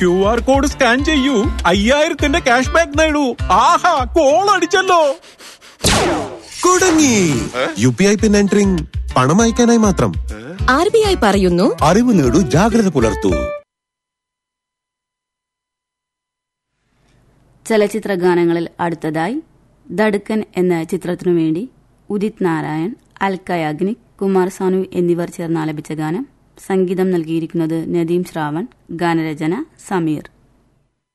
Q R code scan ചെയ്യൂ അയ്യായിരത്തിന്റെ cash back നേടൂ ആഹാ call അടിച്ചല്ലോ കുടുങ്ങി U P I PIN entering പണം അയക്കാനായി മാത്രം ആർ ബി ഐ പറയുന്നു അറിവ് നേടൂ ജാഗ്രത പുലർത്തൂ ചലച്ചിത്ര ഗാനങ്ങളിൽ അടുത്തതായി ദടുക്കൻ എന്ന ചിത്രത്തിനു വേണ്ടി ഉദിത് നാരായൺ അൽക്ക യാഗ്നിക് കുമാർ സാനു എന്നിവർ ചേർന്ന് ആലപിച്ച ഗാനം സംഗീതം നൽകിയിരിക്കുന്നത് നദീം ശ്രാവൺ ഗാനരചന സമീർ